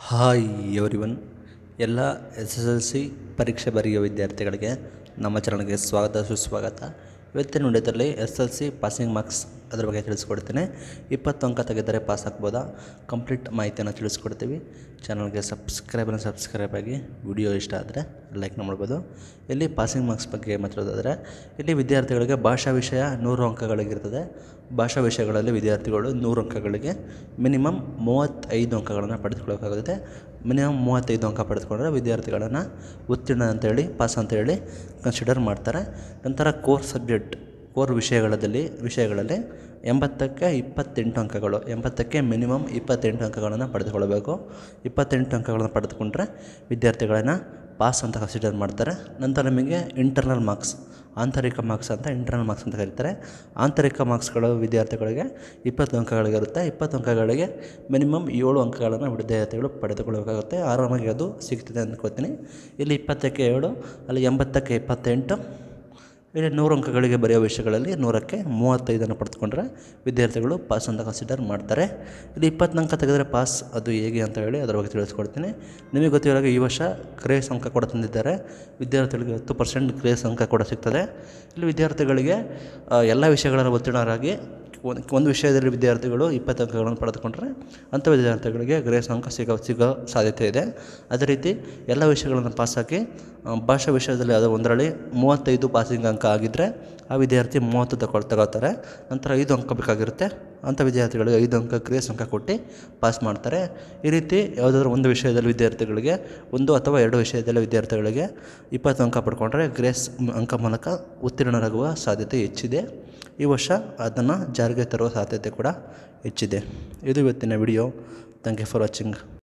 hi everyone ಎಲ್ಲ S S L C ಪರೀಕ್ಷೆ ಬರೆಯುವ ವಿದ್ಯಾರ್ಥಿಗಳಿಗೆ ನಮ್ಮ ಚಾನಲ್ಗೆ ಸ್ವಾಗತ ಸುಸ್ವಾಗತ ಇವತ್ತಿನ ವಿಡಿಯೋದಲ್ಲಿ S L C passing marks ಅದ್ರ ಬಗ್ಗೆ ತಿಳಿಸ್ಕೊಡ್ತೀನಿ ಇಪ್ಪತ್ತು ಅಂಕ ತೆಗೆದರೆ ಪಾಸ್ ಆಗ್ಬೋದಾ ಕಂಪ್ಲೀಟ್ ಮಾಹಿತಿಯನ್ನು ತಿಳಿಸ್ಕೊಡ್ತೀವಿ ಚಾನಲ್ಗೆ ಸಬ್ಸ್ಕ್ರೈಬನ್ನು ಸಬ್ಸ್ಕ್ರೈಬ್ ಆಗಿ ವಿಡಿಯೋ ಇಷ್ಟ ಆದರೆ ಲೈಕ್ ಮಾಡ್ಬೋದು ಇಲ್ಲಿ ಪಾಸಿಂಗ್ ಮಾರ್ಕ್ಸ್ ಬಗ್ಗೆ ಮಾತಾಡೋದಾದರೆ ಇಲ್ಲಿ ವಿದ್ಯಾರ್ಥಿಗಳಿಗೆ ಭಾಷಾ ವಿಷಯ ನೂರು ಅಂಕಗಳಿಗಿರ್ತದೆ ಭಾಷಾ ವಿಷಯಗಳಲ್ಲಿ ವಿದ್ಯಾರ್ಥಿಗಳು ನೂರು ಅಂಕಗಳಿಗೆ ಮಿನಿಮಮ್ ಮೂವತ್ತೈದು ಅಂಕಗಳನ್ನು ಪಡೆದುಕೊಳ್ಳಬೇಕಾಗುತ್ತೆ ಮಿನಿಮಮ್ ಮೂವತ್ತೈದು ಅಂಕ ಪಡೆದುಕೊಂಡ್ರೆ ವಿದ್ಯಾರ್ಥಿಗಳನ್ನು ಉತ್ತೀರ್ಣ ಅಂತೇಳಿ ಪಾಸ್ ಅಂತೇಳಿ ಕನ್ಸಿಡರ್ ಮಾಡ್ತಾರೆ ನಂತರ ಕೋರ್ ಸಬ್ಜೆಕ್ಟ್ ಕೋರ್ ವಿಷಯಗಳಲ್ಲಿ ವಿಷಯಗಳಲ್ಲಿ ಎಂಬತ್ತಕ್ಕೆ ಇಪ್ಪತ್ತೆಂಟು ಅಂಕಗಳು ಎಂಬತ್ತಕ್ಕೆ ಮಿನಿಮಮ್ ಇಪ್ಪತ್ತೆಂಟು ಅಂಕಗಳನ್ನು ಪಡೆದುಕೊಳ್ಳಬೇಕು ಇಪ್ಪತ್ತೆಂಟು ಅಂಕಗಳನ್ನು ಪಡೆದುಕೊಂಡ್ರೆ ವಿದ್ಯಾರ್ಥಿಗಳನ್ನು ಪಾಸ್ ಅಂತ ಕನ್ಸಿಡರ್ ಮಾಡ್ತಾರೆ ನಂತರ ನಿಮಗೆ ಇಂಟರ್ನಲ್ ಮಾರ್ಕ್ಸ್ ಆಂತರಿಕ ಮಾರ್ಕ್ಸ್ ಅಂತ ಇಂಟರ್ನಲ್ ಮಾರ್ಕ್ಸ್ ಅಂತ ಕರೀತಾರೆ ಆಂತರಿಕ ಮಾರ್ಕ್ಸ್ಗಳು ವಿದ್ಯಾರ್ಥಿಗಳಿಗೆ ಇಪ್ಪತ್ತು ಅಂಕಗಳಿಗಿರುತ್ತೆ ಇಪ್ಪತ್ತು ಅಂಕಗಳಿಗೆ ಮಿನಿಮಮ್ ಏಳು ಅಂಕಗಳನ್ನು ವಿದ್ಯಾರ್ಥಿಗಳು ಪಡೆದುಕೊಳ್ಳಬೇಕಾಗುತ್ತೆ ಆರಾಮಾಗಿ ಅದು ಸಿಗ್ತದೆ ಅಂದ್ಕೋತೀನಿ ಇಲ್ಲಿ ಇಪ್ಪತ್ತಕ್ಕೆ ಏಳು ಅಲ್ಲಿ ಎಂಬತ್ತಕ್ಕೆ ಇಪ್ಪತ್ತೆಂಟು ಇಲ್ಲಿ ನೂರು ಅಂಕಗಳಿಗೆ ಬರೆಯೋ ವಿಷಯಗಳಲ್ಲಿ ನೂರಕ್ಕೆ ಮೂವತ್ತೈದನ್ನು ಪಡೆದುಕೊಂಡ್ರೆ ವಿದ್ಯಾರ್ಥಿಗಳು ಪಾಸ್ ಅಂತ ಕನ್ಸಿಡರ್ ಮಾಡ್ತಾರೆ ಇಲ್ಲಿ ಇಪ್ಪತ್ತು ಅಂಕ ತೆಗೆದರೆ ಪಾಸ್ ಅದು ಹೇಗೆ ಅಂತ ಹೇಳಿ ಅದರ ಬಗ್ಗೆ ತಿಳಿಸ್ಕೊಡ್ತೀನಿ ನಿಮಗೆ ಗೊತ್ತಿರೋ ಹಾಗೆ ಈ ವರ್ಷ ಗ್ರೇಸ್ ಅಂಕ ಕೂಡ ತಂದಿದ್ದಾರೆ ವಿದ್ಯಾರ್ಥಿಗಳಿಗೆ ಹತ್ತು ಪರ್ಸೆಂಟ್ ಗ್ರೇಸ್ ಅಂಕ ಕೂಡ ಸಿಗ್ತದೆ ಇಲ್ಲಿ ವಿದ್ಯಾರ್ಥಿಗಳಿಗೆ ಆ, ಎಲ್ಲ ವಿಷಯಗಳನ್ನು ಉತ್ತೀರ್ಣರಾಗಿ ಒಂದು ಒಂದು ವಿಷಯದಲ್ಲಿ ವಿದ್ಯಾರ್ಥಿಗಳು ಇಪ್ಪತ್ತು ಅಂಕಗಳನ್ನು ಪಡೆದುಕೊಂಡ್ರೆ ಅಂಥ ವಿದ್ಯಾರ್ಥಿಗಳಿಗೆ ಗ್ರೇಸ್ ಅಂಕ ಸಿಗೋ ಸಿಗೋ ಸಾಧ್ಯತೆ ಇದೆ ಅದೇ ರೀತಿ ಎಲ್ಲ ವಿಷಯಗಳನ್ನು ಪಾಸಾಗಿ ಆ, ಭಾಷಾ ವಿಷಯದಲ್ಲಿ ಯಾವುದೋ ಒಂದರಲ್ಲಿ ಮೂವತ್ತೈದು ಪಾಸಿಂಗ್ ಅಂಕ ಆಗಿದ್ದರೆ ಆ ವಿದ್ಯಾರ್ಥಿ ಮೂವತ್ತು ತಗೊಳ್ ತಗೋತಾರೆ ನಂತರ ಐದು ಅಂಕ ಬೇಕಾಗಿರುತ್ತೆ ಅಂಥ ವಿದ್ಯಾರ್ಥಿಗಳಿಗೆ ಐದು ಅಂಕ ಗ್ರೇಸ್ ಅಂಕ ಕೊಟ್ಟು ಪಾಸ್ ಮಾಡ್ತಾರೆ ಈ ರೀತಿ ಯಾವುದಾದ್ರೂ ಒಂದು ವಿಷಯದಲ್ಲಿ ವಿದ್ಯಾರ್ಥಿಗಳಿಗೆ ಒಂದು ಅಥವಾ ಎರಡು ವಿಷಯದಲ್ಲಿ ವಿದ್ಯಾರ್ಥಿಗಳಿಗೆ ಇಪ್ಪತ್ತು ಅಂಕ ಪಡ್ಕೊಂಡ್ರೆ ಗ್ರೇಸ್ ಮ್- ಅಂಕ ಮೂಲಕ ಉತ್ತೀರ್ಣರಾಗುವ ಸಾಧ್ಯತೆ ಹೆಚ್ಚಿದೆ ಈ ವರ್ಷ ಅದನ್ನು ಜಾರಿಗೆ ತರುವ ಸಾಧ್ಯತೆ ಕೂಡ ಹೆಚ್ಚಿದೆ ಇದು ಇವತ್ತಿನ video thank you for watching